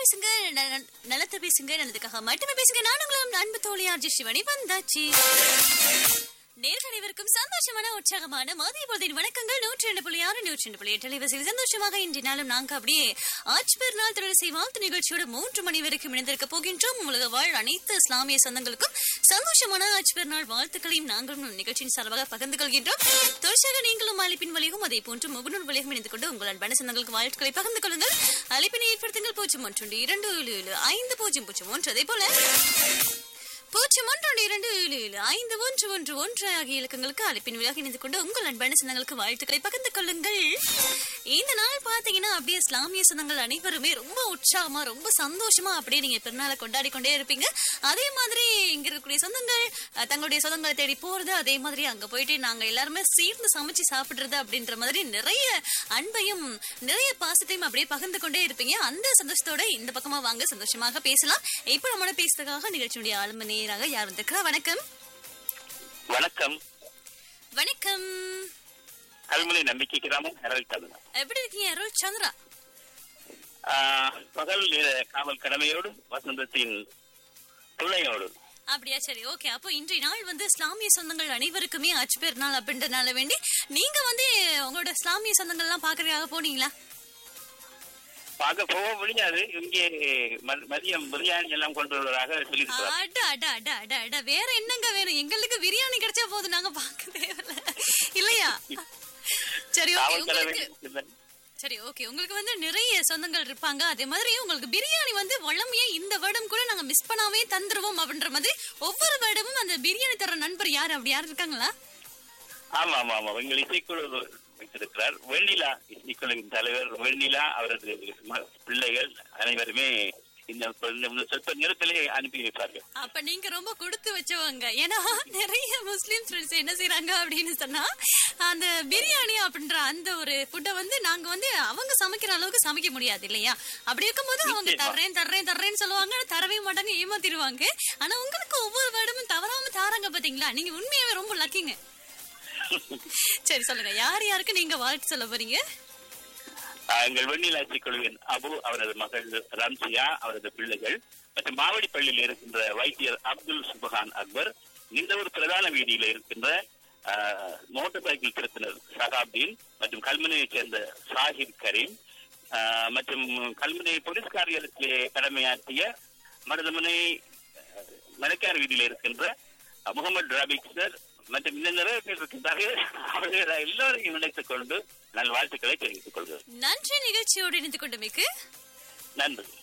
பேசுங்க ந- ந- நலத்தை பேசுங்க நல்லதுக்காக மட்டுமே பேசுங்க நான் உங்களும் அன்பு தோழியார் சிவனி வந்தாச்சு நேர்கள் அனைவருக்கும் சந்தோஷமான உற்சாகமான மதிய பொழுதின் வணக்கங்கள் நூற்றி ரெண்டு புள்ளி ஆறு நூற்றி ரெண்டு புள்ளி எட்டு அலைவரிசையில் சந்தோஷமாக இன்றைய நாளும் நாங்க அப்படியே ஆட்சி பெருநாள் திருவிழை வாழ்த்து நிகழ்ச்சியோட மூன்று மணி வரைக்கும் இணைந்திருக்க போகின்றோம் உலக வாழ் அனைத்து இஸ்லாமிய சொந்தங்களுக்கும் சந்தோஷமான ஆட்சி பெருநாள் வாழ்த்துக்களையும் நாங்களும் நிகழ்ச்சியின் சார்பாக பகிர்ந்து கொள்கின்றோம் தொடர்ச்சியாக நீங்களும் அழைப்பின் வழியும் அதே போன்று முகநூல் வழியும் இணைந்து கொண்டு உங்கள் அன்பான சொந்தங்களுக்கு வாழ்த்துக்களை பகிர்ந்து கொள்ளுங்கள் அழைப்பினை ஏற்படுத்துங்கள் பூஜ்ஜியம் ஒன்று இரண்டு ஏழு ஏழு ஐந்து பூஜ்ஜியம் பூஜ்ஜியம் ஒன்று அதே போல பூஜ்ஜியம் ஒன்று இரண்டு ஏழு ஏழு ஐந்து ஒன்று ஒன்று ஒன்று ஆகிய இலக்கங்களுக்கு அழைப்பின் விழாக இணைந்து கொண்டு உங்கள் அன்பான சொந்தங்களுக்கு வாழ்த்துக்களை பகிர்ந்து கொள்ளுங்கள் இந்த நாள் பாத்தீங்கன்னா அப்படியே இஸ்லாமிய சொந்தங்கள் அனைவருமே ரொம்ப உற்சாகமா ரொம்ப சந்தோஷமா அப்படியே நீங்க பிறநாளை கொண்டாடி கொண்டே இருப்பீங்க அதே மாதிரி இங்க இருக்கக்கூடிய சொந்தங்கள் அஹ், தங்களுடைய சொந்தங்களை தேடி போறது அதே மாதிரி அங்க போயிட்டு நாங்க எல்லாருமே சேர்ந்து சமைச்சு சாப்பிடுறது அப்படின்ற மாதிரி நிறைய அன்பையும் நிறைய பாசத்தையும் அப்படியே பகிர்ந்து கொண்டே இருப்பீங்க அந்த சந்தோஷத்தோட இந்த பக்கமா வாங்க சந்தோஷமாக பேசலாம் இப்ப நம்மளோட பேசுறதுக்காக நிகழ்ச்சியுடைய ஆளுமை நேராக யார் வந்திருக்கிறா வணக்கம் வணக்கம் வணக்கம் கல்முனை நம்பிக்கை கிராமம் ஹெரல் தமிழ் எப்படி இருக்கீங்க அருள் சந்திரா பகல் நேர காவல் கடமையோடு வசந்தத்தின் துணையோடு அப்படியா சரி ஓகே அப்போ இன்றைய நாள் வந்து இஸ்லாமிய சொந்தங்கள் அனைவருக்குமே அச்சு பெருநாள் அப்படின்றனால வேண்டி நீங்க வந்து உங்களோட இஸ்லாமிய சொந்தங்கள் எல்லாம் பாக்குறதுக்காக போனீங்களா பார்க்க போக முடியாது இங்கே ம- மதியம் பிரியாணி எல்லாம் கொண்டு வருவதாக சொல்லியிருக்கிறார் அட அட அட அட அட வேற என்னங்க வேணும் எங்களுக்கு பிரியாணி கிடைச்சா போதும் நாங்க பார்க்க தேவையில்ல இல்லையா சரி ஓகே காவல் கடமை உங்களுக்கு சரி ஓகே உங்களுக்கு வந்து நிறைய சொந்தங்கள் இருப்பாங்க அதே மாதிரி உங்களுக்கு பிரியாணி வந்து வளமையா இந்த வருடம் கூட நாங்க மிஸ் பண்ணாமே தந்துருவோம் அப்படின்ற மாதிரி ஒவ்வொரு வருடமும் அந்த பிரியாணி தர நண்பர் யாரு அப்படி யார் இருக்காங்களா ஆமா ஆமா ஆமா எங்கள் இசைக்குழு வைத்திருக்கிறார் வெண்ணிலா இசைக்குழுவின் தலைவர் வெண்ணிலா அவரது ம- பிள்ளைகள் அனைவருமே இந்த இந்த சொற்ப நேரத்திலே அனுப்பி வைப்பார்கள் அப்ப நீங்க ரொம்ப கொடுத்து வச்சவங்க ஏன்னா நிறைய முஸ்லிம் ஃப்ரெண்ட்ஸ் என்ன செய்றாங்க அப்படின்னு சொன்னா அந்த பிரியாணி அப்படின்ற அந்த ஒரு ஃபுட்டை வந்து நாங்க வந்து அவங்க சமைக்கிற அளவுக்கு சமைக்க முடியாது இல்லையா அப்படி இருக்கும்போது அவங்க நிச்சயமா. தர்றேன் தர்றேன் தர்றேன்னு சொல்லுவாங்க ஆனா தரவே மாட்டாங்க ஏமாத்திடுவாங்க ஆனா உங்களுக்கு ஒவ்வொரு வருடமும் தவறாம தாராங்க பாத்தீங்களா நீங்க உண்மையாவே ரொம்ப லக்கிங்க சரி சொல்லுங்க யார் யாருக்கு நீங்க வாழ்த்து சொல்ல போறீங்க ஆஹ் எங்கள் வெண்ணிலாட்சி குழுவின் அபு அவரது மகள் ரம்சியா அவரது பிள்ளைகள் மற்றும் மாவடிப்பள்ளியில் இருக்கின்ற வைத்தியர் அப்துல் சுபஹான் அக்பர் இந்த ஒரு பிரதான வீதியில இருக்கின்ற ஆஹ், மோட்டார் சைக்கிள் திருத்தினர் சகாப்தீன் மற்றும் கல்முனையைச் சேர்ந்த சாஹிப் கரீம் ஆஹ், மற்றும் கல்முனை போலீஸ் காரியத்திலே கடமையாற்றிய மருதமனை மலைக்கார் வீதியில இருக்கின்ற அஹ், முகமது ரபிக் சார் மற்றும் இன்னும் நிறைய பேர் இருக்கின்றார்கள் அவர்கள் எல்லோரையும் இணைத்துக் கொண்டு நல் வாழ்த்துக்களை தெரிவித்துக் கொள்கிறேன் நன்றி நிகழ்ச்சியோடு இணைந்து கொண்டமைக்கு நன்றி